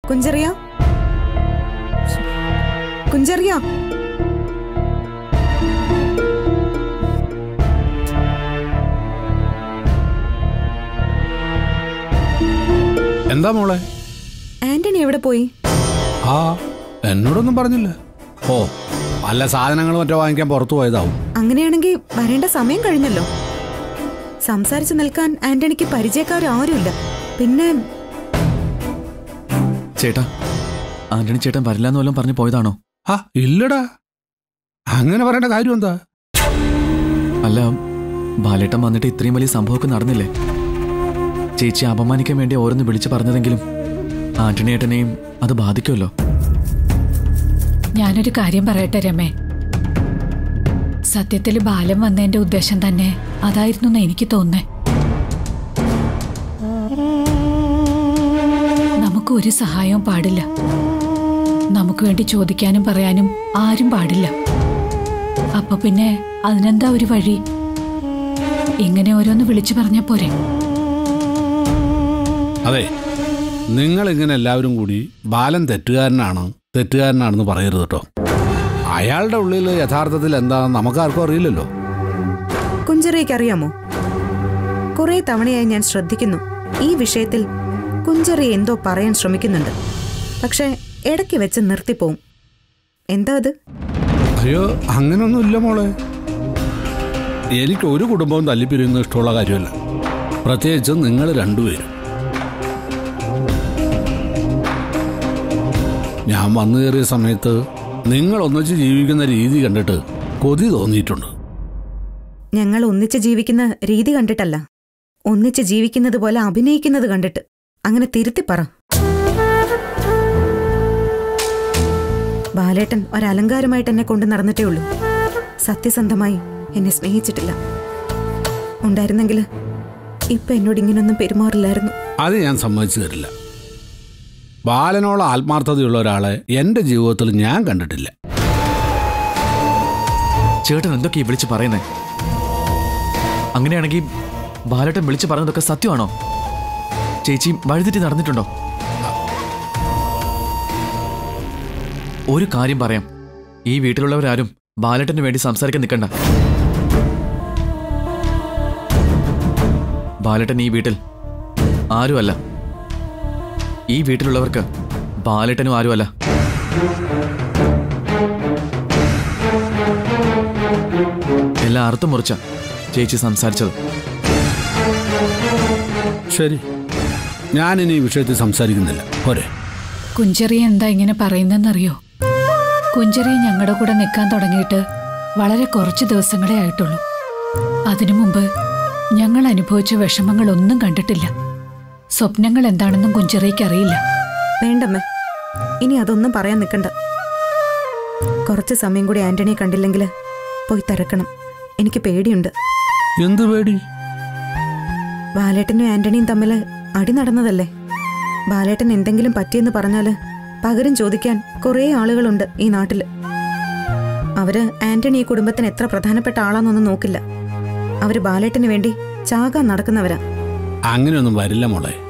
കുഞ്ചറിയ കുഞ്ചറിയ എന്താ മോളെ ആന്റണി എവിടെ പോയി ആ എന്നോടൊന്നും പറഞ്ഞില്ല ഓ വല്ല സാധനങ്ങൾ മറ്റോ വാങ്ങിക്കാൻ പുറത്തു പോയതാവും അങ്ങനെയാണെങ്കിൽ വരേണ്ട സമയം കഴിഞ്ഞല്ലോ സംസാരിച്ചു നിൽക്കാൻ ആന്റണിക്ക് പരിചയക്കാരും പിന്നെ ചേട്ടാ ആന്റണി ചേട്ടൻ വരില്ലാന്ന് വല്ലതും പറഞ്ഞു പോയതാണോ ആ ഇല്ലടാ അങ്ങനെ പറയേണ്ട കാര്യം എന്താ അല്ല ബാലേട്ടൻ വന്നിട്ട് ഇത്രയും വലിയ സംഭവമൊക്കെ നടന്നില്ലേ ചേച്ചി അപമാനിക്കാൻ വേണ്ടി ഓരോന്ന് വിളിച്ചു പറഞ്ഞതെങ്കിലും ആന്റണി ഏട്ടനെയും അത് ബാധിക്കുമല്ലോ ഞാനൊരു കാര്യം പറയട്ടെ രമേ സത്യത്തിൽ ബാലൻ വന്നതിന്റെ ഉദ്ദേശം തന്നെ അതായിരുന്നു എന്ന് എനിക്ക് തോന്നുന്നേ നമുക്ക് ഒരു സഹായവും പാടില്ല നമുക്ക് വേണ്ടി ചോദിക്കാനും പറയാനും ആരും പാടില്ല അപ്പൊ പിന്നെ അതിനെന്താ ഒരു വഴി ഇങ്ങനെ ഓരോന്ന് വിളിച്ചു പറഞ്ഞ പോരെ അതെ നിങ്ങൾ ഇങ്ങനെ എല്ലാവരും കൂടി ബാലൻ തെറ്റുകാരനാണ് തെറ്റുകാരനാണെന്ന് പറയരുത് കേട്ടോ അയാളുടെ ഉള്ളിൽ യഥാർത്ഥത്തിൽ എന്താണെന്ന് നമുക്കാർക്കും അറിയില്ലല്ലോ കുഞ്ചറിയയ്ക്ക് അറിയാമോ കുറെ തവണയായി ഞാൻ ശ്രദ്ധിക്കുന്നു ഈ വിഷയത്തിൽ കുഞ്ചറി എന്തോ പറയാൻ ശ്രമിക്കുന്നുണ്ട് പക്ഷെ ഇടയ്ക്ക് വെച്ച് നിർത്തിപ്പോവും എന്താ അത് അയ്യോ അങ്ങനൊന്നും ഇല്ല മോളെ എനിക്ക് ഒരു കുടുംബവും തല്ലിപ്പിരിയുന്നത് ഇഷ്ടമുള്ള കാര്യമല്ല പ്രത്യേകിച്ച് നിങ്ങൾ രണ്ടുപേരും ഞാൻ വന്നു കയറിയ സമയത്ത് നിങ്ങൾ ഒന്നിച്ച് ജീവിക്കുന്ന രീതി കണ്ടിട്ട് കൊതി തോന്നിയിട്ടുണ്ട് ഞങ്ങൾ ഒന്നിച്ച് ജീവിക്കുന്ന രീതി കണ്ടിട്ടല്ല ഒന്നിച്ച് ജീവിക്കുന്നത് പോലെ അഭിനയിക്കുന്നത് കണ്ടിട്ട് അങ്ങനെ തിരുത്തി പറ ബാലേട്ടൻ ഒരലങ്കാരമായിട്ട് എന്നെ കൊണ്ട് നടന്നിട്ടേ ഉള്ളൂ സത്യസന്ധമായി എന്നെ സ്നേഹിച്ചിട്ടില്ല ഉണ്ടായിരുന്നെങ്കിൽ ഇപ്പൊ എന്നോട് ഇങ്ങനൊന്നും പെരുമാറില്ലായിരുന്നു അത് ഞാൻ സമ്മതിച്ചു തരില്ല ബാലനോളം ആത്മാർത്ഥതയുള്ള ഒരാളെ എൻ്റെ ജീവിതത്തിൽ ഞാൻ കണ്ടിട്ടില്ല ചേട്ടൻ എന്തൊക്കെയാ വിളിച്ച് പറയുന്നേ അങ്ങനെയാണെങ്കിൽ ബാലേട്ടൻ വിളിച്ച് പറഞ്ഞതൊക്കെ സത്യമാണോ ചേച്ചി വഴുതിട്ട് നടന്നിട്ടുണ്ടോ ഒരു കാര്യം പറയാം ഈ വീട്ടിലുള്ളവരാരും ബാലേട്ടന് വേണ്ടി സംസാരിക്കാൻ നിൽക്കണ്ട ബാലേട്ടൻ ഈ വീട്ടിൽ ആരുമല്ല ഈ വീട്ടിലുള്ളവർക്ക് ബാലേട്ടനും ആരുമല്ല എല്ലാം അർത്ഥം മുറിച്ച ചേച്ചി സംസാരിച്ചത് ശരി ഞാനിനി ഈ വിഷയത്തിൽ സംസാരിക്കുന്നില്ല പോരെ കുഞ്ചറിയ എന്താ ഇങ്ങനെ പറയുന്നതെന്നറിയോ കുഞ്ചറിയ ഞങ്ങളുടെ കൂടെ നിൽക്കാൻ തുടങ്ങിയിട്ട് വളരെ കുറച്ച് ദിവസങ്ങളേ ആയിട്ടുള്ളൂ അതിനു മുമ്പ് ഞങ്ങൾ അനുഭവിച്ച വിഷമങ്ങളൊന്നും കണ്ടിട്ടില്ല സ്വപ്നങ്ങൾ എന്താണെന്നും കുഞ്ചറിയയ്ക്ക് അറിയില്ല വേണ്ടമ്മേ ഇനി അതൊന്നും പറയാൻ നിൽക്കണ്ട കുറച്ച് സമയം കൂടി ആന്റണിയെ കണ്ടില്ലെങ്കിൽ പോയി തിരക്കണം എനിക്ക് പേടിയുണ്ട് എന്ത് പേടി ബാലേട്ടനും ആന്റണിയും തമ്മിൽ അടി നടന്നതല്ലേ ബാലേട്ടൻ എന്തെങ്കിലും പറ്റിയെന്ന് പറഞ്ഞാല് പകരം ചോദിക്കാൻ കുറേ ആളുകളുണ്ട് ഈ നാട്ടില് അവര് ആന്റണി ഈ കുടുംബത്തിന് എത്ര പ്രധാനപ്പെട്ട ആളാന്നൊന്നും നോക്കില്ല അവര് ബാലേട്ടന് വേണ്ടി ചാകാൻ നടക്കുന്നവരാ അങ്ങനെയൊന്നും വരില്ല മോളെ